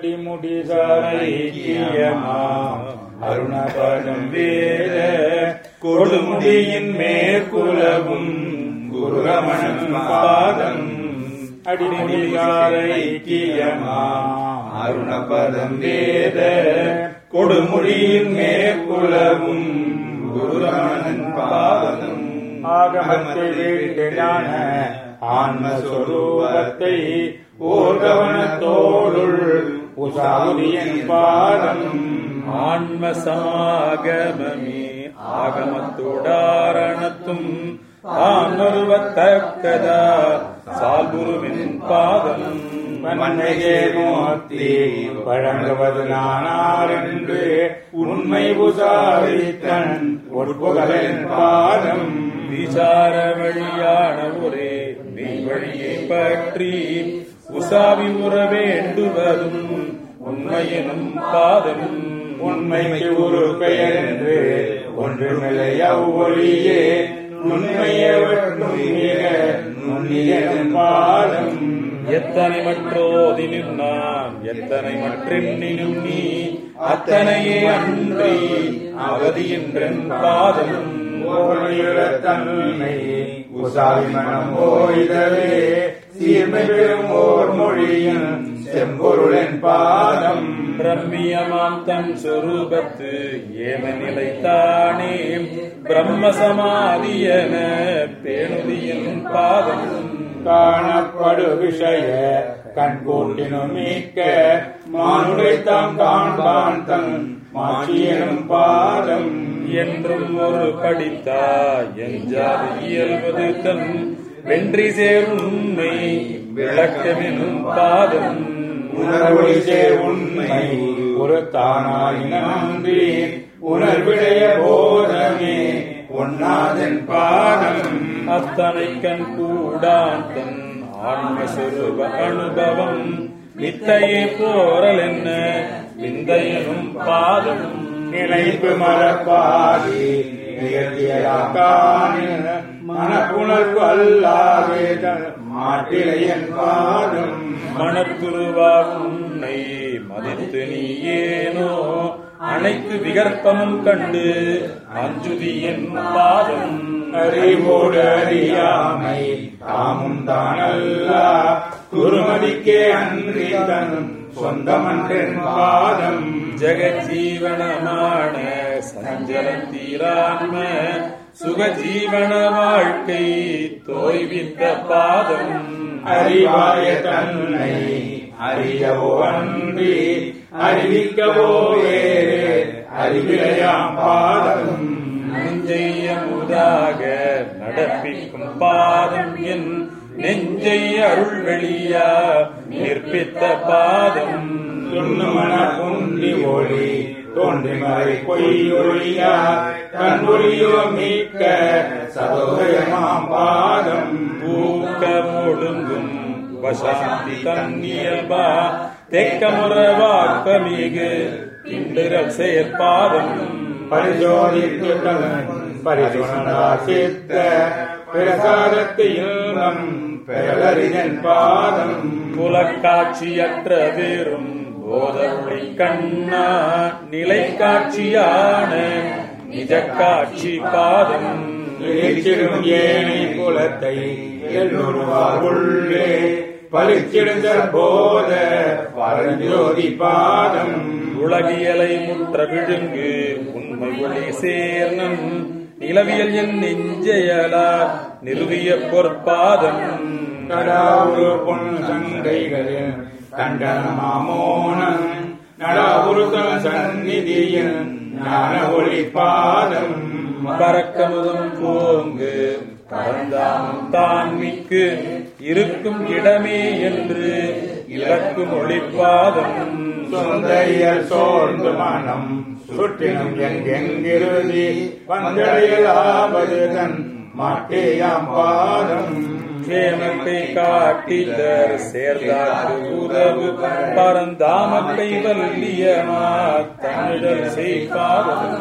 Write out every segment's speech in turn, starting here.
அடிமுடிசாரைக்கியமா அருணபதம் வேத கொடுமுடியின் மேற்குலவும் குருரமணன் பாதம் அடிமுடிசாரைக்கியமா அருணபதம் வேத கொடுமுடியின் மேற்குலவும் குருரமணன் பாதம் ஆகமத்தை வீட்டிலான ஆன்மஸ்வரூபத்தை ஓர் கவனத்தோடுள் உசாவுதியின் பாதம் ஆன்ம சமாகமமே ஆகமத்துடாரணத்தும் ஆன்மருவத்தக்கதா சால்குருவின் பாதம் மன்மையே மோத்தி வழங்குவது நானார் என்று உண்மை உசாரித்தன் ஒட்புகளின் பாதம் விசார வழியான ஒரே மெய் வழியை பற்றி உசாவி உற வேண்டுவதும் உண்மையெனும் பாதம் உண்மைக்கு ஒரு பெயர் என்று ஒன்றுமில்லை அவ்வொழியே உண்மையவற்றும் மிக நுண்ணியன் பாதம் எத்தனை மற்றோதினும் நாம் எத்தனை மற்றெண்ணினும் நீ அத்தனையே அன்றி அவதியின்றன் பாதம் ஓமையுற தன்மை உசாவி மனம் ஓய்தவே சீர்மை பெறும் ஓர் மொழியின் செம்பொருளின் பாதம் பிரம்மியமாம் தன் சொரூபத்து ஏம நிலைத்தானே பிரம்ம சமாதியன பேணுதியின் பாதம் காணப்படு விஷய கண்கூட்டினும் மிக்க மானுடை தாம் காண்பான் தன் மாட்சியனும் பாதம் என்றும் ஒரு படித்தா எஞ்சாது இயல்வது தன் வென்றி சேரும் உண்மை விளக்கமெனும் பாதம் உணர்வொளி சேர் உண்மை ஒரு தானாய் நன்றி உணர்விடைய போதமே ஒன்னாதன் பாதம் அத்தனை கண் கூடான் தன் ஆன்மஸ்வரூப அனுபவம் வித்தையே போரல் என்ன விந்தையனும் பாதம் நினைப்பு மரப்பாதி நிகழ்த்தியாக்கான மனப்புணர்வு அல்லாவேத மாட்டிலையன் பாதம் மனத்துருவா உன்னை மதித்து நீ ஏனோ அனைத்து விகற்பமும் கண்டு அஞ்சுதி என் பாதம் அறிவோடு அறியாமை தாமும் தானல்ல குருமதிக்கே அன்றி தன் சொந்தமன்றன் பாதம் ஜெகஜீவனமான சஞ்சலத்தீரான்ம சுகஜீவன வாழ்க்கை தோய்வித்த பாதம் அறிவாய தன்னை அறியவோ அன்றி அறிவிக்கவோ வேறு அறிவிலையாம் பாதம் நெஞ்சைய முதாக நடப்பிக்கும் பாதம் என் நெஞ்சை அருள் வெளியா நிற்பித்த பாதம் துண்ணுமன குன்றி ஒளி தோன்றி மறை பொய் ஒளியா தன் ஒளியோ மிக்க சதோதயமாம் பாதம் பூக்க ஒடுங்கும் வசாந்தி தன்னியல்பா தெக்கமுற வாக்கமிகு இண்டிரல் செயற்பாதம் பரிசோதித்து பரிசோதனா சித்த பிரசாதத்து இன்பம் பெறலறிஞன் பாதம் புலக்காட்சியற்ற வேறும் போதருளை கண்ணா நிலை காட்சியான நிஜ காட்சி பாதம் இழிச்சிடும் ஏனை குலத்தை எல்லொருவார் உள்ளே பலிச்சிடுதல் போத பரஞ்சோதி பாதம் உலகியலை முற்ற விழுங்கு உண்மை ஒளி சேர்னம் நிலவியல் என் நெஞ்சையலா நிறுவிய பொற்பாதம் நடாவுரு பொன் சங்கைகளில் கண்டனமாமோனம் நடாவுருதன் சந்நிதியில் ஞான ஒளி பாதம் பறக்கமுதும் போங்கு பரந்தாமம் தான்மிக்கு இருக்கும் இடமே என்று இலக்கும் ஒளிப்பாதம் சொந்தையல் சோர்ந்து மனம் சுற்றினும் எங்கெங்கிருதி வந்தடையலாவது தன் மாட்டேயாம் பாதம் கேமத்தை காட்டிதர் சேர்ந்தாக்கு உறவு பரந்தாமத்தை வல்லியமா தமிழர் செய்பாதம்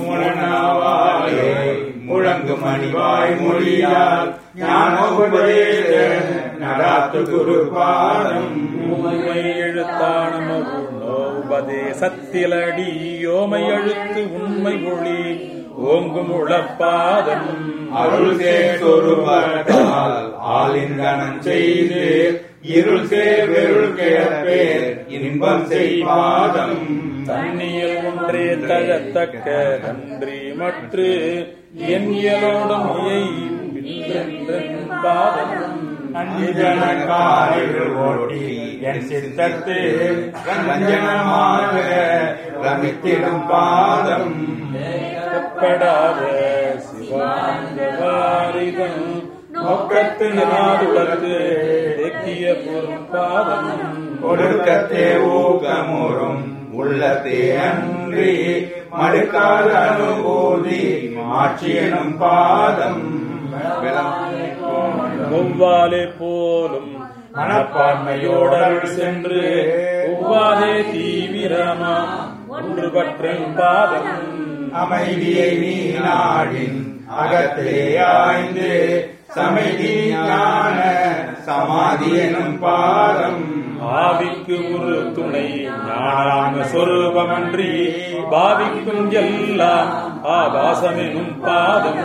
முழனாவாயே முழங்கு மணிவாய் மொழியால் ஞான உபதேச நடாத்து குரு பாதம் உண்மை எழுத்தானம உபதேசத்திலடி யோமை அழுத்து உண்மை ஒளி ஓங்கும் உளப்பாதம் அருள் சேர்த்தொருவத்தால் ஆளின் கணம் செய்து இருள் சேர் வெருள் கிழப்பேர் இன்பம் செய்வாதம் தண்ணியில் ஒன்றே தகத்தக்க நன்றி மற்று என் இயலோடும் பாதம் அஞ்சனக்காரில் ஓட்டி என் சித்தத்து ரஞ்சனமாக ரமித்திடும் பாதம் கப்படாத சிவாரிதம் நோக்கத்து நாடுலத்து தேக்கிய பொறுப்பாதம் ஒடுக்கத்தே ஊக்கமுறும் உள்ளத்தே அன்றி மடுக்காத அனுபூதி மாட்சியனும் பாதம் ஒவ்வாலே போலும் மனப்பான்மையோடருள் சென்று ஒவ்வாதே தீவிரமா ஒன்றுபற்றும் பாதம் அமைதியை நீ நாடின் அகத்தே ஆய்ந்து சமைதி ஞான சமாதி எனும் பாதம் ஆவிக்கு ஒரு துணை ஞானான சொரூபமன்றி பாவிக்கும் எல்லாம் ஆபாசமெனும் பாதம்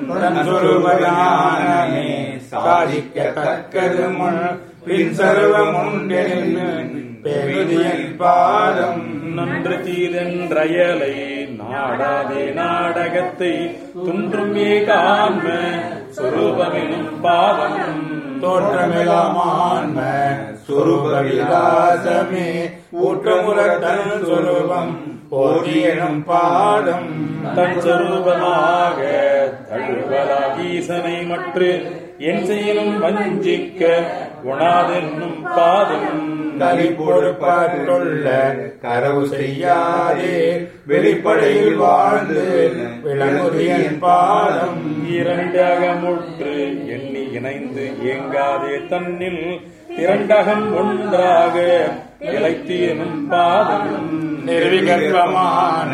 சொருபதானமே சாதிக்கத்தக்கது முன் பின் சர்வம் உண்டென்னு பெருதியன் பாதம் நன்று தீதென்றயலை நாடாதே நாடகத்தை துன்றும் ஏகான்ம சொரூபமெனும் பாதம் தோற்றமிலாமான்ம சுரூப விலாசமே ஊற்றமுறத்தன் சொரூபம் போதியனும் பாதம் தன் சொரூபமாக தழுவலா ஈசனை மற்று என் செயலும் வஞ்சிக்க உணாதென்னும் பாதம் கலிப்பொறுப்பட்டுள்ள கரவு செய்யாதே வெளிப்படையில் வாழ்ந்து விளங்குதியன் பாதம் இரண்டகமுற்று எண்ணி இணைந்து இயங்காதே தன்னில் இரண்டகம் ஒன்றாக நிலைத்து எனும் பாதம் நிர்விகற்பமான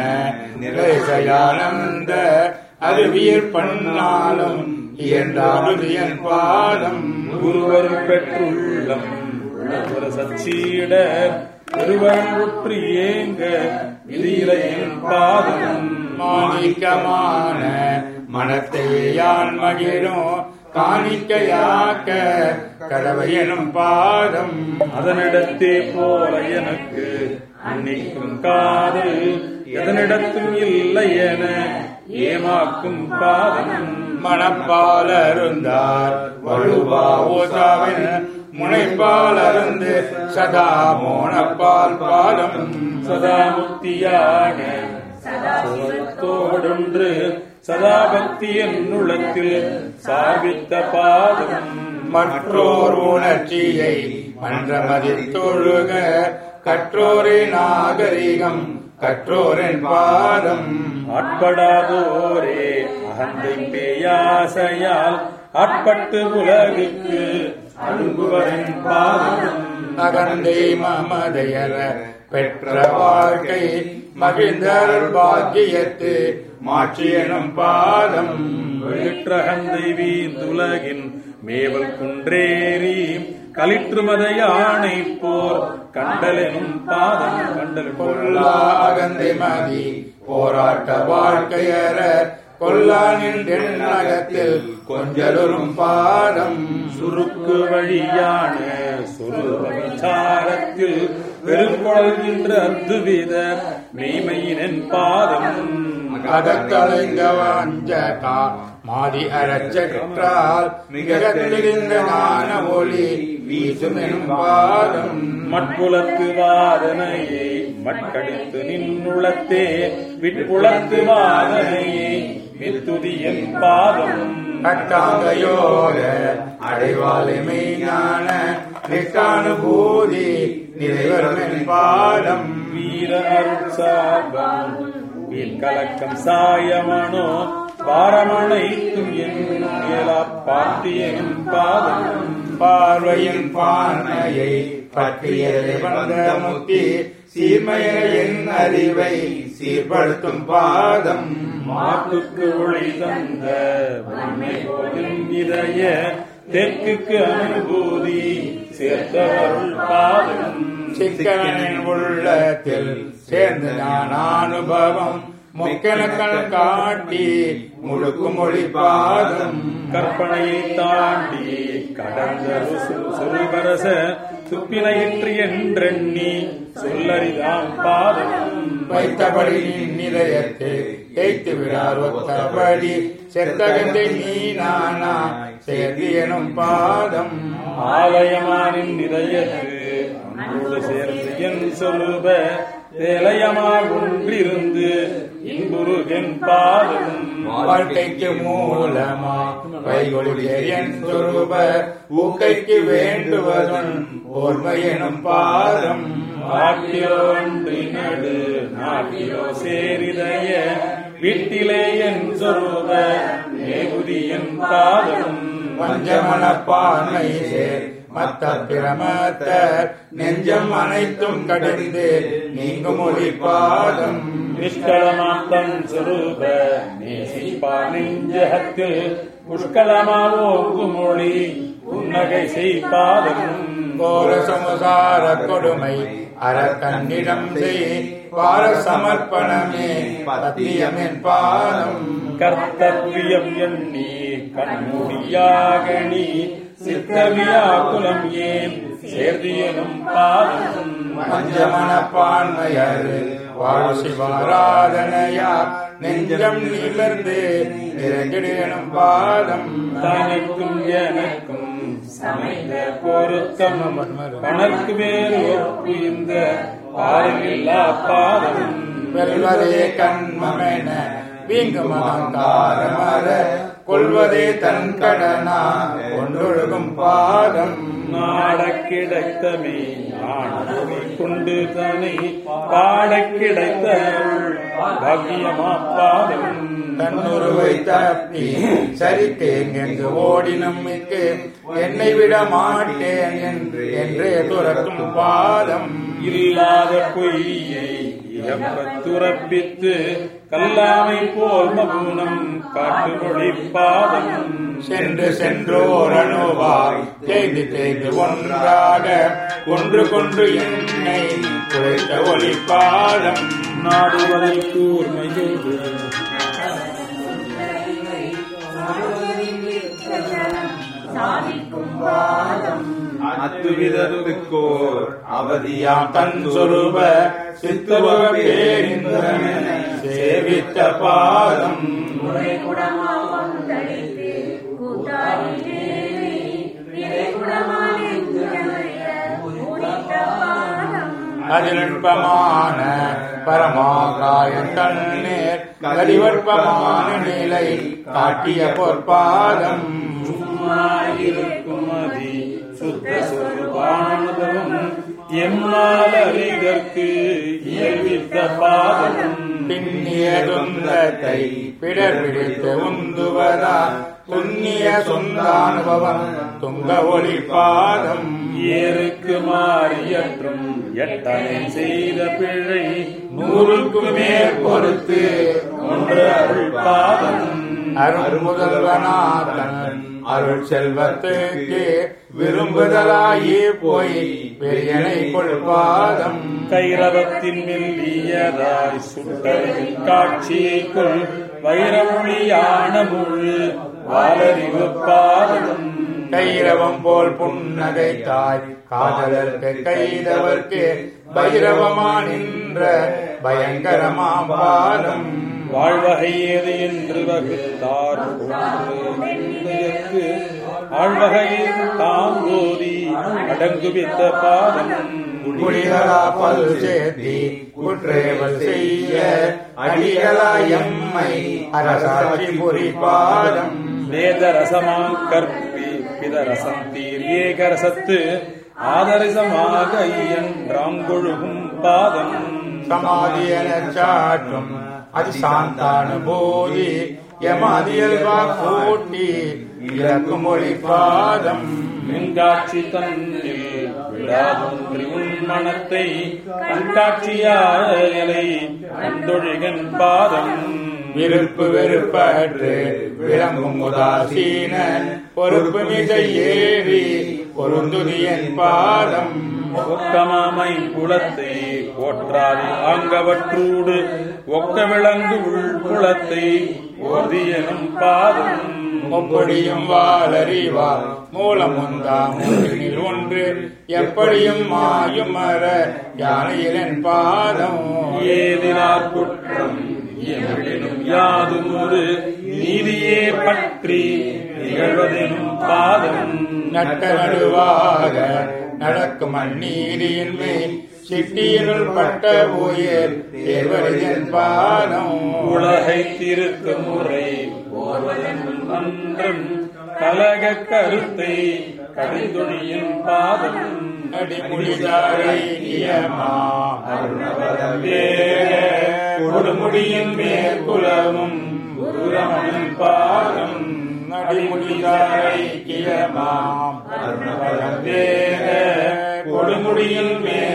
நிலைசயானந்த அறிவியற் பண்ணாலும் இயன்றாலுதியன் பாதம் குருவர் பெற்றுள்ளம் ஒரு சச்சீட ஒருவன் உற்று ஏங்க விதியிலையின் பாதம் மாணிக்கமான மனத்தை யான் மகிழும் காணிக்கையாக்க கடவை எனும் பாதம் அதனிடத்தே போல எனக்கு அன்னிக்கும் காதல் எதனிடத்தும் இல்லை என ஏமாக்கும் பாதம் மணப்பால் அருந்தார் வலுவாவோசாவின் முனைப்பால் அருந்து சதா மோனப்பால் பாதம் சதா முக்தியாக சதத்தோடொன்று சதா பக்தி என்னுளத்தில் சார்பித்த பாதம் மற்றோர் உணர்ச்சியை மன்றமதில் தொழுக கற்றோரின் நாகரிகம் கற்றோரின் பாதம் ஆட்படாதோரே அகந்தை பேயாசையால் ஆட்பட்டு உலகுக்கு அன்புவரின் பாதம் அகந்தை மமதையர பெற்ற வாழ்க்கை மகிழ்ந்தர் பாக்கியத்து மாற்றியனும் பாதம் வெளிற்றகந்தை வீந்துலகின் மேவல் குன்றேறி கலிற்று மத யானை போர் கண்டலெனும் பாதம் கண்டல் கொல்லா அகந்தை மதி போராட்ட வாழ்க்கையற கொல்லா நின்றென் நகத்தில் கொஞ்சலொரும் பாதம் சுருக்கு வழியான சுருவ விசாரத்தில் வெறுங்கொள்கின்ற அத்துவித மெய்மையினன் பாதம் அதக்கலைந்த வஞ்சகா மாதி அறச்சற்றால் மிக தெளிந்த ஞான ஒளி வீசுமெனும் பாதம் மட்புலத்து வாதனையை மட்கடித்து நின்னுளத்தே விட்புலத்து வாதனையை மித்துதியன் பாதம் கட்டாங்கயோக அடைவாலை மெய்ஞான நிட்டானுபூதி நிறைவரும் பாதம் வீர அருள் சார்பம் வீண் கலக்கம் சாயமனோ பாரமணைத்தும் என் பாட்டியன் பாதம் பார்வையின் பான்மையை பற்றியதை வந்த முத்தி சீர்மையின் அறிவை சீர்படுத்தும் பாதம் மாட்டுக்கு ஒளி தந்த வன்மை போதும் இதய தெற்குக்கு அனுபூதி சேர்த்தவருள் பாதம் சிக்கனின் உள்ளத்தில் சேர்ந்து ஞான அனுபவம் முக்கணக்கள் காட்டி முழுக்கு மொழி பாதம் கற்பனையை தாண்டி கடந்த சுருபரச துப்பினையிற்று என்றெண்ணி சொல்லறிதாம் பாதம் வைத்தபடி நிலையத்தை தேய்த்து விடார் ஒத்தபடி செத்தகத்தை நீ நானா சேர்ந்து எனும் பாதம் ஆலயமானின் இதயத்து அன்போடு சேர்ந்து என் சொல்லுப தேலயமாக ஒன்றிருந்து இன்புருகன் பாதம் வாழ்க்கைக்கு மூலமா வைகொழிய என் சொருப ஊக்கைக்கு வேண்டுவதும் ஓர்மை எனும் பாதம் நாட்டிலோ அன்றி நடு நாட்டிலோ சேரிதய வீட்டிலே என் சொருப மேகுதியன் பாதம் வஞ்சமனப்பான்மை சேர் மத்த பிரமத்த நெஞ்சம் அனைத்தும் கடந்து நீங்கும் மொழி பாதம் நிஷ்களமாத்தம் சொரூப நேசிப்பா நெஞ்சகத்து புஷ்கலமாவோங்கு மொழி புன்னகை செய்பாதம் கோர சமுசார கொடுமை அறக்கண்ணிடம் செய் பார சமர்ப்பணமே பத்தியமின் பாதம் கர்த்தவியம் எண்ணி கண்மூடியாக நீ சித்தவியாக்குலம் ஏன் சேர்தியனும் பாதம் பஞ்சமனப்பான்மையர் வாழ் சிவாராதனையா நெஞ்சம் நிலர்ந்து இறங்கிடணும் பாதம் தனக்கும் எனக்கும் சமைந்த பொருத்தம் கணக்கு வேறு ஒப்பு இந்த பாலில்லா பாதம் வெல்வதே கண்மமென வீங்கும் அகங்காரமர கொள்வதே தன் கடனா கொண்டொழுகும் பாதம் நாடக் கிடைத்தமே ஆணை கொண்டு தனை பாடக் கிடைத்த பாக்கியமா பாதம் தன்னுருவை தப்பி சரித்தேன் என்று ஓடினும் மிக்கு என்னை விட மாட்டேன் என்று என்றே துரக்கும் பாதம் இல்லாத பொய்யை இழப்பத் துறப்பித்து கல்லாமை போல் மகுனம் காட்டுமொழி பாதம் சென்று சென்றோர் அணுவாய் தேய்ந்து தேய்ந்து ஒன்றாக ஒன்று கொண்டு என்னை குறைத்த ஒளி பாதம் நாடுவதை கூர்மையோடு அத்துவிதத்துக்கோர் அவதியாம் தன் சொருப சித்துவ பேரிந்திரன் சேவித்த பாதம் அதிநுட்பமான பரமாகாய கண்ணீர் கதிவட்பமான நிலை காட்டிய பொற்பாதம் சும்மாயிருக்கும் அதி சுத்த சொருபானுதவும் எம்மால் அறிதற்கு இயல்வித்த பாதம் பின்னிய துன்பத்தை பிடர் பிடித்து உந்துவதா துண்ணிய சொந்தானுபவம் துங்க ஒளி பாதம் ஏருக்கு மாறியற்றும் எட்டனை செய்த பிழை நூறுக்கு மேற் பொறுத்து ஒன்று அருள் பாதம் அருள் முதல்வனாதன் அருள் செல்வத்துக்கு விரும்புதலாயே போய் பெரியனை கொள்பாதம் கைரவத்தின் மெல்லியதாய் சுட்டரின் காட்சியை கொள் வைரமொழியான முழு வாலறிவு பாதம் கைரவம் போல் புன்னகை தாய் காதலர்க்கு கைதவர்க்கு பைரவமா நின்ற பயங்கரமாம் பாதம் வாழ்வகை ஏது என்று வகுத்தார் போன்று ஆழ்வகையில் தாம் ஓதி அடங்குவித்த பாதம் குடிகளா பல் சேர்த்தி குற்றேவல் செய்ய அடிகளா எம்மை அரசாட்சி புரி பாதம் வேத ரசமாங் கற்பி பிதரசம் தீர் ஏகரசத்து ஆதரசமாக இயன்றாங்கொழுகும் பாதம் சமாதி எனச் சாற்றும் அதிசாந்தானுபூதி யமாதியல்வா கூட்டி இறக்கும் மொழி பாதம் மின்காட்சி தன்னில் விடாதொன்றி உன் மனத்தை கண்காட்சியாயலை கண்டொழிகன் பாதம் விருப்பு வெறுப்பற்று விளங்கும் உதாசீன பொறுப்பு மிகை ஏறி பொருந்துதியன் பாதம் ஒக்கமாமை புலத்தை போற்றாது ஆங்கவற்றூடு ஒக்க விளங்கு உள்புலத்தை ஓதியனும் பாதம் முப்படியும் வாழறிவார் மூலமுந்தாம் ஒன்றினில் ஒன்று எப்படியும் மாயும் மர யானையிலன் பாதம் ஏதினார் குற்றம் எவரினும் யாதும் ஒரு நீதியே பற்றி நிகழ்வதெனும் பாதம் நட்ட நடுவாக நடக்கும் அந்நீதியின் மேல் சிட்டியினுள் பட்ட உயிர் தேர்வரிதன் பாதம் உலகை திருத்த முறை போர்வதன் அன்றும் கலக கருத்தை கடிந்தொழியின் பாதம் அடிமுடிதாரை இயமா வேக கொடுமுடியின் மேற்குலமும் குருரமணன் பாதம் அடிமுடிதாரை கியமாம் வேக கொடுமுடியின் மேல்